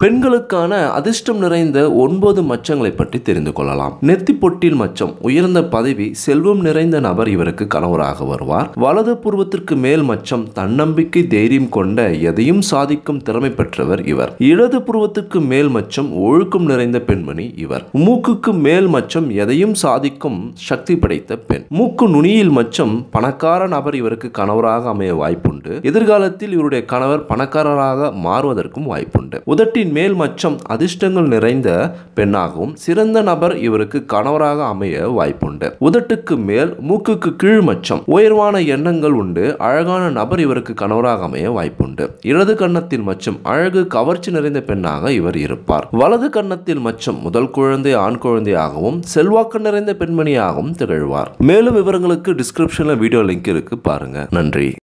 பெண்களுக்கான அதிர்ஷ்டம் நிறைந்த ஒன்பது மச்சங்களை பற்றி தெரிந்து கொள்ளலாம் நெத்தி பொட்டில் மச்சம் உயர்ந்த பதவி செல்வம் நிறைந்த நபர் இவருக்கு கணவராக வருவார் வலது புருவத்திற்கு மேல் மச்சம் தன்னம்பிக்கை தைரியம் கொண்ட எதையும் சாதிக்கும் திறமை பெற்றவர் இவர் இடது புருவத்திற்கு மேல் மச்சம் ஒழுக்கம் நிறைந்த பெண்மணி இவர் மூக்குக்கு மேல் மச்சம் எதையும் சாதிக்கும் சக்தி படைத்த பெண் மூக்கு நுனியில் மச்சம் பணக்கார நபர் இவருக்கு கணவராக அமைய வாய்ப்புண்டு எதிர்காலத்தில் இவருடைய கணவர் பணக்காரராக மாறுவதற்கும் வாய்ப்புண்டு உதட்டின் மேல் மச்சம் அதிர்ஷ்டங்கள் நிறைந்த பெண்ணாகவும் சிறந்த நபர் இவருக்கு கணவராக அமைய வாய்ப்புண்டு உதட்டுக்கு மேல் மூக்குக்கு கீழ் மச்சம் உயர்வான எண்ணங்கள் உண்டு அழகான நபர் இவருக்கு கணவராக அமைய வாய்ப்புண்டு இடது கன்னத்தில் மச்சம் அழகு கவர்ச்சி நிறைந்த பெண்ணாக இவர் இருப்பார் வலது கன்னத்தில் மச்சம் முதல் குழந்தை ஆண் குழந்தையாகவும் செல்வாக்கு நிறைந்த பெண்மணியாகவும் திகழ்வார் மேலும் விவரங்களுக்கு டிஸ்கிரிப்ஷன்ல வீடியோ லிங்க் இருக்கு பாருங்க நன்றி